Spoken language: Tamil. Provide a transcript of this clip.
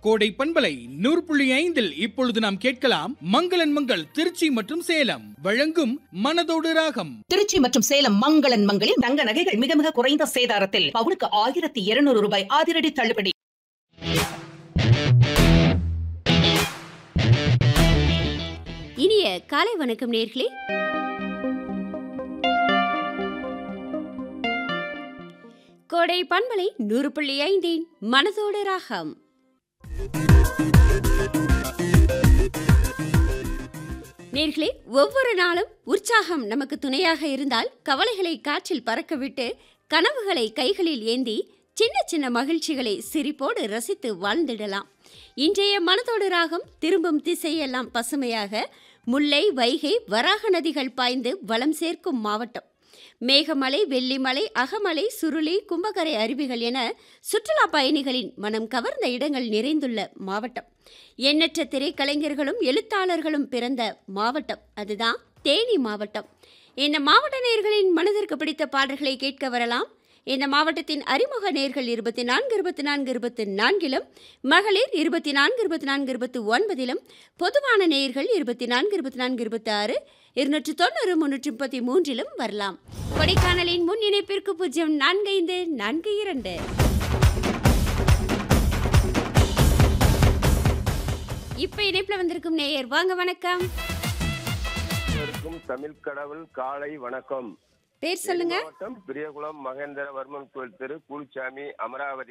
கோடை பண்பலை நூறு புள்ளி ஐந்தில் இப்பொழுது நாம் கேட்கலாம் மங்களன் மங்கள் திருச்சி மற்றும் சேலம் வழங்கும் மனதோடு ராகம் திருச்சி மற்றும் சேலம் மங்களன் மங்களில் தங்க நகைகள் மிக மிக குறைந்த சேதாரத்தில் பவுனுக்கு ஆயிரத்தி இருநூறு ரூபாய் அதிரடி தள்ளுபடி இனிய காலை வணக்கம் நேர்களே கோடை பண்பலை நூறு புள்ளி ஐந்தின் மனதோடு ராகம் நேர்களே ஒவ்வொரு நாளும் உற்சாகம் நமக்கு துணையாக இருந்தால் கவலைகளை காற்றில் பறக்கவிட்டு கனவுகளை கைகளில் ஏந்தி சின்ன சின்ன மகிழ்ச்சிகளை சிரிப்போடு ரசித்து வாழ்ந்திடலாம் இன்றைய மனதோடு ராகம் திரும்பும் திசையெல்லாம் பசுமையாக முல்லை வைகை வராக நதிகள் பாய்ந்து வளம் சேர்க்கும் மாவட்டம் மேகமலை வெள்ளிமலை அகமலை சுருளி கும்பகரை அருவிகள் என சுற்றுலா பயணிகளின் மனம் கவர்ந்த இடங்கள் நிறைந்துள்ள மாவட்டம் எண்ணற்ற திரைக்கலைஞர்களும் எழுத்தாளர்களும் பிறந்த மாவட்டம் அதுதான் தேனி மாவட்டம் இந்த மாவட்ட நேர்களின் மனதிற்கு பிடித்த பாடல்களை கேட்க வரலாம் இந்த மாவட்டத்தின் அறிமுக நேர்கள் இருபத்தி நான்கு இருபத்தி நான்கு இருபத்தி நான்கிலும் மகளிர் இருபத்தி நான்கு இருபத்தி நான்கு இருபத்தி ஒன்பதிலும் பொதுவான நேயர்கள் இருபத்தி நான்கு இருபத்தி நான்கு இருபத்தி ஆறு இருநூற்று தொண்ணூறு முன்னூற்றி முப்பத்தி மூன்றிலும் வரலாம் கொடைக்கானலின் முன் இணைப்பிற்கு பூஜ்ஜியம் நான்கு ஐந்து நான்கு இரண்டு இப்ப இணைப்புல வந்திருக்கும் நேயர் வாங்க வணக்கம் அனைவருக்கும் தமிழ் கடவுள் காலை வணக்கம் பேர் சொல்லுங்க மாவட்டம் பெரியகுளம் மகேந்திரவர்மன் கோயில் தெரு கூலிச்சாமி அமராவதி